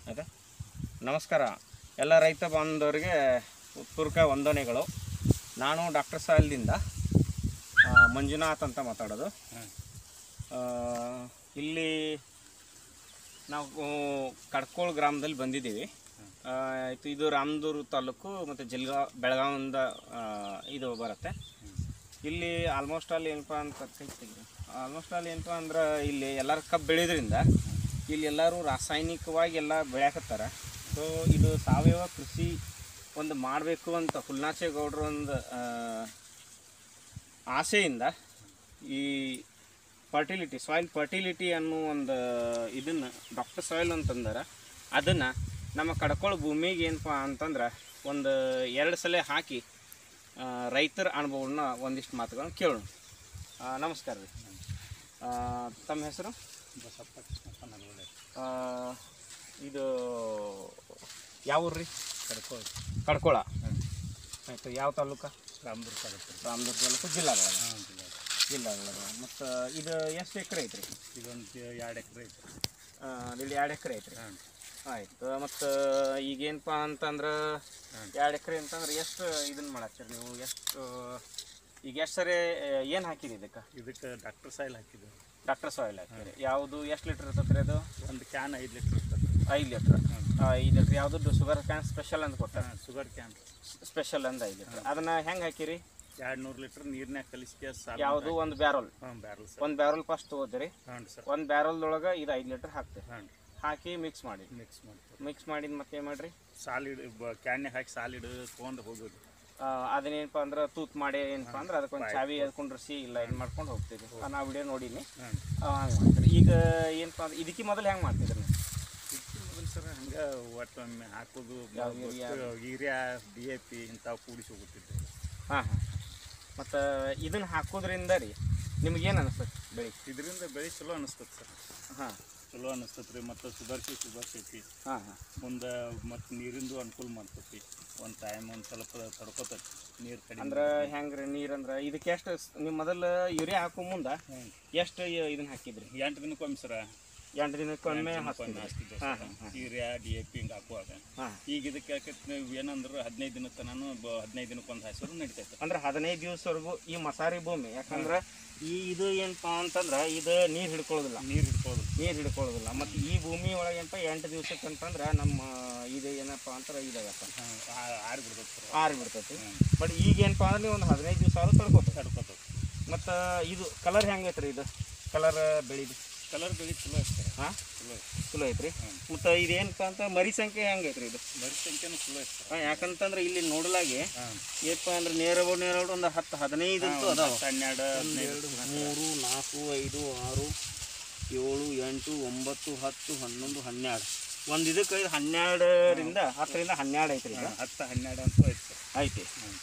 ಆಯಿತಾ ನಮಸ್ಕಾರ ಎಲ್ಲ ರೈತ ಬಾಂಧವರಿಗೆ ಉತ್ಪೂರ್ವಕ ವಂದನೆಗಳು ನಾನು ಡಾಕ್ಟರ್ ಸಾಯಿಲ್ದಿಂದ ಆ, ಮಂಜುನಾಥ್ ಅಂತ ಮಾತಾಡೋದು ಆ, ಇಲ್ಲಿ ನಾವು ಕಡ್ಕೋಳ ಗ್ರಾಮದಲ್ಲಿ ಬಂದಿದ್ದೀವಿ ಆ, ಆಯ್ತು ಇದು ರಾಮದೂರು ತಾಲೂಕು ಮತ್ತು ಜಿಲ್ಗಾ ಬೆಳಗಾವಿಂದ ಆ, ಇದು ಬರುತ್ತೆ ಇಲ್ಲಿ ಆಲ್ಮೋಸ್ಟ್ ಆಲ್ ಏನಪ್ಪ ಅಂತ ಆಲ್ಮೋಸ್ಟ್ ಆಲ್ ಏನಪ್ಪ ಅಂದ್ರೆ ಇಲ್ಲಿ ಎಲ್ಲರೂ ಕಬ್ಬು ಬೆಳೆಯೋದ್ರಿಂದ ಇಲ್ಲಿ ಎಲ್ಲರೂ ರಾಸಾಯನಿಕವಾಗಿ ಎಲ್ಲ ಬೆಳೆಯಕತ್ತಾರ ಸೊ ಇದು ಸಾವಯವ ಕೃಷಿ ಒಂದು ಮಾಡಬೇಕು ಅಂತ ಹುಲ್ನಾಚೇಗೌಡರು ಒಂದು ಆ, ಆಸೆಯಿಂದ ಈ ಫರ್ಟಿಲಿಟಿ ಸಾಯಿಲ್ ಫರ್ಟಿಲಿಟಿ ಅನ್ನೋ ಒಂದು ಇದನ್ನು ಡಾಕ್ಟರ್ ಸಾಯಿಲ್ ಅಂತಂದಾರ ಅದನ್ನು ನಮ್ಮ ಕಡ್ಕೊಳ ಭೂಮಿಗೆ ಏನಪ್ಪ ಅಂತಂದ್ರೆ ಒಂದು ಎರಡು ಸಲ ಹಾಕಿ ಆ, ರೈತರ ಅನುಭವನ ಒಂದಿಷ್ಟು ಮಾತುಗಳನ್ನ ಕೇಳೋಣ ಆ, ನಮಸ್ಕಾರ ರೀ ಆ, ತಮ್ಮ ಹೆಸರು ಬಸಪ್ಪ ಕೃಷ್ಣಪ್ಪ ನಲ್ವಡೆ ಆ, ಇದು ಯಾವ ಊರು ರೀ ಕಡ್ಕೋ ಕಡ್ಕೊಳ ಆಯಿತು ಯಾವ ತಾಲೂಕು ರಾಮದುರ್ಗ ತಾಲೂಕು ರಾಮದುರ್ಗ ತಾಲೂಕು ಜಿಲ್ಲಾಗಳ ಹಾಂ ಜಿಲ್ಲೆ ಜಿಲ್ಲಾಗಳ ಮತ್ತು ಇದು ಎಷ್ಟು ಎಕರೆ ಐತ್ರಿ ಇದೊಂದು ಎರಡು ಎಕರೆ ಐತೆ ಆ, ಇಲ್ಲಿ ಎರಡು ಎಕರೆ ಐತ್ರಿ ಹಾಂ ಆಯ್ತು ಮತ್ತು ಈಗೇನಪ್ಪ ಅಂತಂದ್ರೆ ಹಾಂ. ಎರಡು ಎಕರೆ ಅಂತಂದ್ರೆ ಎಷ್ಟು ಇದನ್ನ ಮಾಡತ್ತೀರಿ ನೀವು ಎಷ್ಟು ಈಗ ಎಷ್ಟು ಸರಿ ಏನು ಹಾಕಿರಿ ಇದಕ್ಕೆ ಇದಕ್ಕೆ ಡಾಕ್ಟರ್ ಸಾಯಿಲ್ ಹಾಕಿದ್ದು ಡಾಕ್ಟರ್ ಸಾಯಿಲ್ ಹಾಕಿರಿ ಯಾವುದು ಎಷ್ಟು ಲೀಟ್ರ್ ಇರ್ತೈತ್ರಿ ಅದು ಒಂದು ಕ್ಯಾನ್ ಐದು ಲೀಟ್ರ್ ಇರ್ತದೆ ಐದು ಲೀಟ್ರ್ ಐದು ಲೀಟ್ರ್ ಯಾವುದು ಶುಗರ್ ಕ್ಯಾನ್ ಸ್ಪೆಷಲ್ ಅಂತ ಕೊಟ್ಟಾರ ಹಾಂ ಶುಗರ್ ಕ್ಯಾನ್ ಸ್ಪೆಷಲ್ ಅಂದ ಐದು ಲೀಟ್ರ್ ಅದನ್ನ ಹೆಂಗೆ ಹಾಕಿರಿ ಎರಡು ನೂರು ಲೀಟ್ರ್ ನೀರ್ನ್ಯಾಗ ಕಲಿಸ್ಕೆ ಸಾಲ ಯಾವುದು ಒಂದು ಬ್ಯಾರಲ್ ಹಾಂ ಬ್ಯಾರಲ್ ಸರ್ ಒಂದು ಬ್ಯಾರಲ್ ಫಸ್ಟ್ ತೊಗೋತೀರಿ ಹಾಂ ಸರ್ ಒಂದು ಬ್ಯಾರಲ್ದೊಳಗೆ ಇದು ಐದು ಲೀಟ್ರ್ ಹಾಕ್ತೀರಿ ಹಾಂ ಹಾಕಿ ಮಿಕ್ಸ್ ಮಾಡಿ ಮಿಕ್ಸ್ ಮಾಡ್ತೀವಿ ಮಿಕ್ಸ್ ಮಾಡಿದ ಮತ್ತೆ ಏನು ಮಾಡಿರಿ ಸಾಲಿಡ್ ಕ್ಯಾನ್ಯಾಗ ಹಾಕಿ ಸಾಲಿಡ್ ತೊಗೊಂಡು ಹೋಗೋದು ಆ, ಅದನ್ನೇನಪ್ಪ ಅಂದ್ರೆ ತೂತ್ ಮಾಡಿ ಏನಪ್ಪ ಅಂದ್ರೆ ಅದಕ್ಕೊಂದು ಚಾವಿ ಕುಂಡ್ರಿಸಿ ಇಲ್ಲ ಏನು ಮಾಡ್ಕೊಂಡು ಹೋಗ್ತೀವಿ ಆ, ನಾ ವಿಡಿಯೋ ನೋಡೀನಿ ಹಾಂ ಹಂಗೆ ಮಾಡ್ತೀರಿ ಈಗ ಏನಪ್ಪ ಅಂದ್ರೆ ಇದಕ್ಕೆ ಮೊದಲು ಹೆಂಗೆ ಮಾಡ್ತಿದ್ರಿ ನೀವು ಇದಕ್ಕೆ ಮೊದಲು ಸರ್ ಹಂಗೆ ಒಟ್ಟು ಒಮ್ಮೆ ಹಾಕೋದು ಯಾವ urea? Urea D A P ಇಂಥವು ಕೂಡಿಸಿ ಹೋಗುತ್ತಿದ್ದೆ ಹಾಂ ಹಾಂ ಮತ್ತು ಇದನ್ನು ಹಾಕೋದ್ರಿಂದ ರೀ ನಿಮ್ಗೇನು ಅನಿಸ್ತದೆ ಬೆಳೆ ಇದರಿಂದ ಬೆಳೆ ಚಲೋ ಅನಿಸ್ತದೆ ಸರ್ ಹಾಂ ಚಲೋ ಅನಿಸ್ತದೆ ರೀ ಮತ್ತು ಸುಧಾರಿಸಿ ಸುಧಾರಿಸೈತಿ ಹಾಂ ಹಾಂ ಮುಂದೆ ಮತ್ತು ನೀರಿಂದು ಅನುಕೂಲ ಮಾಡ್ತೈತಿ ಒಂದು ಟೈಮ್ ಒಂದು ಸ್ವಲ್ಪ ತಡ್ಕೊತೈತಿ ನೀರು ಕಡಿಮೆ ಅಂದ್ರೆ ಹೆಂಗೆ ರೀ ನೀರು ಅಂದ್ರೆ ಇದಕ್ಕೆ ಎಷ್ಟು ನೀವು ಮೊದಲು ಯೂರಿಯಾ ಹಾಕೋ ಮುಂದೆ ಹ್ಮ್. ಎಷ್ಟು ಇದನ್ನ ಹಾಕಿದ್ರಿ ಎಂಟು ದಿನಕ್ಕೊಮ್ಮೆ ಸರ ಎಂಟು ದಿನಕ್ಕೊಮ್ಮೆ ಎಂಟು ಹಾಕ್ತಿದ್ರಿ ದಿನಕ್ಕೊಮ್ಮೆ ಹಾಕ್ತಿದ್ದೆ ಹಾಂ ಸರ್. ಹಾಂ ಹಾಂ ಯೂರಿಯಾ ಡಿ ಎ ಪಿ ಹಿಂಗೆ ಹಾಕುವಾಗ ಹಾಂ ಈಗ ಇದಕ್ಕೆ ಯಾಕೈತಿ ನೀವು ಏನಂದ್ರೆ ಹದಿನೈದು ದಿನಕ್ಕೆ ನಾನು ಹದಿನೈದು ದಿನಕ್ಕೊಂದು ಹಾಸಿದ್ರು ನಡಿತೈತೆ ಅಂದ್ರೆ ಹದಿನೈದು ದಿವಸವರೆಗೂ ಈ ಮಸಾರಿ ಭೂಮಿ ಯಾಕಂದ್ರೆ ಈ ಇದು ಏನಪ್ಪಾ ಅಂತಂದ್ರೆ ಇದು ನೀರು ಹಿಡ್ಕೊಳ್ಳೋದಿಲ್ಲ ನೀರು ಹಿಡ್ಕೋದು ನೀರು ಹಿಡ್ಕೊಳ್ಳೋದಿಲ್ಲ ಮತ್ತು ಈ ಭೂಮಿ ಒಳಗೆ ಏನಪ್ಪ ಎಂಟು ದಿವ್ಸಕ್ಕೆ ಅಂತಂದ್ರೆ ನಮ್ಮ ಇದು ಏನಪ್ಪ ಅಂತಾರೆ ಇದಾಗತ್ತ ಹಾಂ ಆರು ಬಿಡ್ತೈತೆ ಸರ್ ಆರು ಬಿಡ್ತೈತಿ ಹ್ಮ್. ಬಟ್ ಈಗ ಏನಪ್ಪ ಅಂದ್ರೆ ನೀವು ಒಂದು ಹದಿನೈದು ದಿವಸ ಆದ್ರೂ ತಡ್ಕೋತ ತಡ್ಕೊತೈತಿ ಮತ್ತು ಇದು ಕಲರ್ ಹೆಂಗೆ ಐತ್ರಿ ಇದು ಕಲರ್ ಬೆಳಿದು ಕಲರ್ ಬೆಳೆ ಚಲೋ ಐತೆ ಸರ್ ಹಾಂ ಚಲೋ ಐತೆ ಚಲೋ ಐತ್ರಿ ಹ್ಮ್. ಮತ್ತು ಇದೇನಪ್ಪ ಅಂತ ಮರಿ ಸಂಖ್ಯೆ ಹೆಂಗೆ ಐತ್ರಿ ಇದು ಮರಿ ಸಂಖ್ಯೆನೂ ಚಲೋ ಐತೆ ಸರ್ ಹಾಂ ಯಾಕಂತಂದ್ರೆ ಇಲ್ಲಿ ನೋಡಲಾಗಿ ಹಾಂ ಏನಪ್ಪ ಅಂದ್ರೆ ನೇರವು ನೇರವು ಒಂದು ಹತ್ತು ಹದಿನೈದು ಅಂತೂ ಅದಾವ ಹನ್ನೆರಡು ಹದಿನೈದು ಮೂರು ನಾಲ್ಕು ಐದು ಆರು ಏಳು ಎಂಟು ಒಂಬತ್ತು ಹತ್ತು ಹನ್ನೊಂದು ಹನ್ನೆರಡು ಒಂದು ಇದಕ್ಕೆ ಐದು ಹನ್ನೆರಡರಿಂದ ಹತ್ತರಿಂದ ಹನ್ನೆರಡು ಐತ್ರಿ ಈಗ ಹಾಂ, ಹತ್ತು ಹನ್ನೆರಡು ಅಂತೂ ಐತೆ ಸರ್ ಐತಿ ಹ್ಮ್.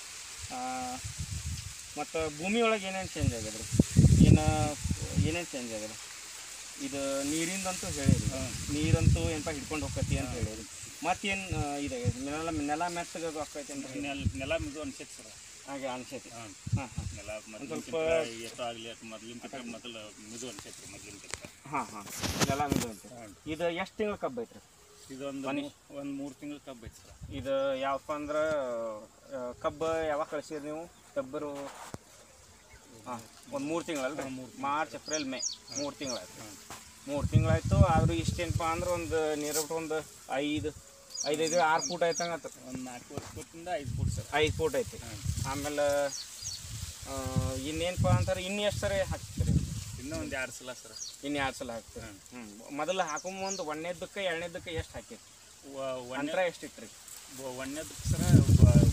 ಮತ್ತು ಭೂಮಿ ಒಳಗೆ ಏನೇನು ಚೇಂಜ್ ಆಗ್ಯದ್ರಿ ಏನು ಏನೇನು ಚೇಂಜ್ ಆಗ್ಯದ ಇದು ನೀರಿಂದಂತೂ ಹೇಳಿರಿ ಹಾಂ. ನೀರಂತೂ ಏನಪ್ಪ ಹಿಡ್ಕೊಂಡು ಹೋಗ್ತೈತಿ ಅಂತ ಹೇಳಿರಿ ಮತ್ತೇನು ಇದೆ ನೆಲ ನೆಲ ಮೆತ್ತಗೆ ಹೋಗ್ತೈತಿ ಅಂತ ಹೇಳಿ ನೆಲ ನೆಲ ಮಿದು ಅನ್ಸೈತೆ ಸರ್ ಹಾಗೆ ಅನ್ಸೈತಿ ಹಾಂ ಹಾಂ ಹಾಂ ನೆಲ ಮೊದಲಿನ ಸ್ವಲ್ಪ- ಎಷ್ಟು ಆಗಲಿ ಅದು ಮೊದಲಿನ ಕಿಂತ ಮೊದಲು ಮಿದು ಅನ್ಸೈತೆ ರೀ ಮೊದಲಿನ ಕಿಂತ ಹಾಂ ಹಾಂ ನೆಲ ಮಿದು ಅಂತ ಹಾಂ ಇದು ಎಷ್ಟು ತಿಂಗಳು ಕಬ್ಬು ಐತ್ರಿ ಇದೊಂದು ಮನೆ- ಒಂದು ಮೂರು ತಿಂಗಳು ಕಬ್ಬು ಐತೆ ಸರ್ ಇದು ಯಾವಪ್ಪ ಅಂದ್ರೆ ಆ, ಕಬ್ಬು ಯಾವಾಗ ಕಳಿಸಿದ್ರಿ ನೀವು ಫೆಬ್ರು ಹಾಂ ಒಂದು ಮೂರು ತಿಂಗಳಲ್ಲ ಹಾ, ಮೂರ್ ಮಾರ್ಚ್ ಏಪ್ರಿಲ್ ಮೇ ಮೂರು ತಿಂಗಳಾಯ್ತು ಹಾಂ ಮೂರು ತಿಂಗಳಾಯ್ತು ಆದ್ರೂ ಇಷ್ಟೇನಪ್ಪ ಅಂದ್ರೆ ಒಂದು ನೀರು ಒಂದು ಐದು ಐದೈದು ಆರು ಫೂಟ್ ಆಯ್ತಂಗ ಒಂದು ನಾಲ್ಕು ಫುಟ್ಟಿಂದ ಐದು ಫುಟ್ ಸರ್ ಐದು ಫೂಟ್ ಐತಿ ಹಾಂ ಆಮೇಲೆ ಆ, ಇನ್ನೇನಪ್ಪ ಅಂತಾರೆ ಇನ್ನು ಎಷ್ಟು ಸರಿ ಹಾಕ್ತೀರಿ ಇನ್ನೂ ಒಂದು ಎರಡು ಸಲ ಸರ್ ಇನ್ನು ಎರಡು ಸಲ ಹಾಕ್ತೀರಿ ಹಾಂ ಹ್ಞೂ ಮೊದಲು ಹಾಕೊಂಬಂದು ಒಂದನೇದಕ್ಕೆ ಎರಡನೇದಕ್ಕೆ ಎಷ್ಟು ಹಾಕಿರಿ ಒಂದೇ ಅಂತರ ಎಷ್ಟು ಇಟ್ರಿ ಒಂದೇದಕ್ಕೆ ಸರ ಬ-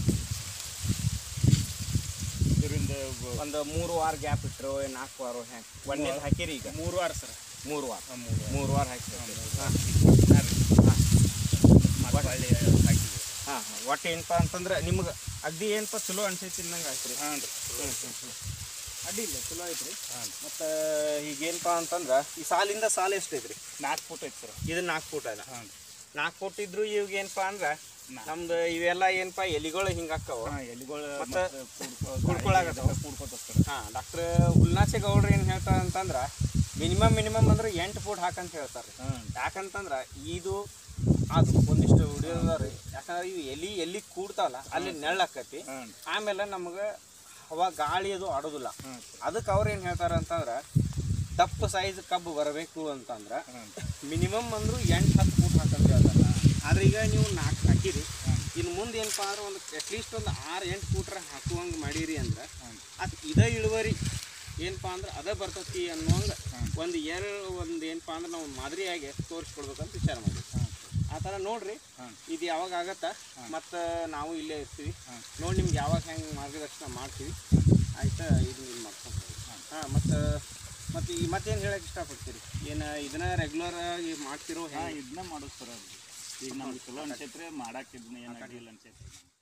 ಇದರಿಂದ ಬ- ಒಂದು ಮೂರು ವಾರ ಗ್ಯಾಪ್ ಇಟ್ಟರು ನಾಲ್ಕು ವಾರ ಹೆಂಗೆ ಒಂದನೇದು ಹಾಕಿರಿ ಈಗ ಮೂರು ವಾರ ಸರ್ ಮೂರು ವಾರ ಹಾಂ ಮೂರು ವಾರ ಮೂರು ವಾರ ಹಾಕಿರಿ ಹಾಂ, ಹಾಂ ಮೂರು ವಾರ. ಹಾಂ ಮತ್ತೆ ಹೊಳ್ಳಿ ಹಾಕಿದ್ವಿ ಹಾಂ ಹಾಂ ಒಟ್ಟು ಏನಪ್ಪ ಅಂತಂದ್ರೆ ನಿಮ್ಗೆ ಅಗ್ದಿ ಏನಪ್ಪ ಚಲೋ ಅನ್ಸೈತಿ ನಂಗೆ ಆಯ್ತು ಹಾಂ ರೀ ಅಡ್ಡಿ ಇಲ್ಲ ಚಲೋ ಐತ್ರಿ ಹಾಂ ಮತ್ತು ಈಗೇನಪ್ಪ ಅಂತಂದ್ರೆ ಈ ಸಾಲಿಂದ ಸಾಲ ಎಷ್ಟು ಐತ್ರಿ ನಾಲ್ಕು ಫುಟ್ ಐತೆ ಸರ್ ಇದು ನಾಲ್ಕು ಫೂಟ್ ಅದ ಹಾಂ ನಾಲ್ಕು ಫೂಟ್ ಇದ್ರು ಇವಾಗ ಏನಪ್ಪ ಅಂದ್ರೆ ನಾ- ನಮ್ದು ಇವೆಲ್ಲ ಏನಪ್ಪ ಎಲಿಗಳು ಹಿಂಗೆ ಹಾಕ್ಕವು ಹಾಂ ಎಲಿಗಳು ಮತ್ತೆ ಕುಡ್ಕೊ ಕುಡ್ಕೊಳಕತ್ತಾವ. ಕುಡ್ಕೋತ ಸರ್ ಹಾಂ ಡಾಕ್ಟ್ರ್ ಹುಲ್ನಾಸೆ ಗೌಡ್ರು ಏನು ಹೇಳ್ತಾರೆ ಅಂತಂದ್ರೆ ಮಿನಿಮಮ್ ಮಿನಿಮಮ್ ಅಂದ್ರೆ ಎಂಟು ಫೂಟ್ ಹಾಕಂತ ಹೇಳ್ತಾರೆ ಹಾಂ ಯಾಕಂತಂದ್ರೆ ಇದು ಅದು ಒಂದಿಷ್ಟು ಹಿಡಿಯೋದ್ರಿ ಯಾಕಂದ್ರೆ ಇವು ಎಲಿ ಎಲ್ಲಿ ಕೂಡ್ತಾವಲ್ಲ ಅಲ್ಲಿ ನೆಳ್ಳಾಕತಿ ಹಾಂ ಆಮೇಲೆ ನಮಗೆ ಹವಾ ಗಾಳಿ ಅದು ಆಡೋದಿಲ್ಲ ಹಾಂ ಅದಕ್ಕೆ ಅವ್ರು ಏನು ಹೇಳ್ತಾರೆ ಅಂತಂದ್ರೆ ದಪ್ಪ ಸೈಜ್ ಕಬ್ಬು ಬರಬೇಕು ಅಂತಂದ್ರೆ ಹಾಂ ಮಿನಿಮಮ್ ಅಂದ್ರು ಎಂಟು ಹತ್ತು ಫೂಟ್ ಹಾಕಂತ ಹೇಳ್ತಾರೆ ಆದ್ರೆ ಈಗ ನೀವು ನಾಲ್ಕು ಹಾಕಿರಿ ಇನ್ನು ಮುಂದೆ ಏನಪ್ಪ ಅಂದ್ರೆ ಒಂದು ಅಟ್ಲೀಸ್ಟ್ ಒಂದು ಆರು ಎಂಟು ಫೂಟ್ರ ಹಾಕುವಂಗೆ ಮಾಡೀರಿ ಅಂದ್ರೆ ಹಾಂ ಅದು ಇದೇ ಇಳುವರಿ ಏನಪ್ಪ ಅಂದ್ರೆ ಅದೇ ಬರ್ತೈತಿ ಅನ್ನುವಂಗೆ ಹಾಂ. ಒಂದು ಎರಡು ಒಂದು ಏನಪ್ಪ ಅಂದ್ರೆ ನಾವು ಮಾದರಿಯಾಗಿ ತೋರಿಸ್ಕೊಡ್ಬೇಕಂತ ವಿಚಾರ ಮಾಡಿ ಹಾಂ ಆ ಥರ ನೋಡ್ರಿ ಹಾಂ ಇದು ಯಾವಾಗ ಆಗತ್ತಾ ಮತ್ತು ನಾವು ಇಲ್ಲೇ ಇರ್ತೀವಿ ಹಾಂ. ನೋಡಿ ನಿಮ್ಗೆ ಯಾವಾಗ ಹೆಂಗೆ ಮಾರ್ಗದರ್ಶನ ಮಾಡ್ತೀವಿ ಆಯ್ತಾ ಇದು ಇದು ಮಾಡ್ಕೊಂಡು ಹಾಂ ಮತ್ತು ಮತ್ತು ಈ ಮತ್ತೇನು ಹೇಳಕ್ಕೆ ಇಷ್ಟಪಡ್ತೀರಿ ಏನು ಇದನ್ನ ರೆಗ್ಯುಲರ್ ಆಗಿ ಮಾಡ್ತಿರೋ ಹಾಂ ಹೆಂಗೆ ಇದನ್ನ ಮಾಡೋದು ಸರ್ ಅದು ಈಗ ನಮ್ಗೆ ಚಲೋ ಅನ್ಸೈತ್ರಿ ಮಾಡಕ್ಕೆ ಇದನ್ನ ಏನಾಗಿಲ್ಲ ಅನ್ಸೈತ್ರಿ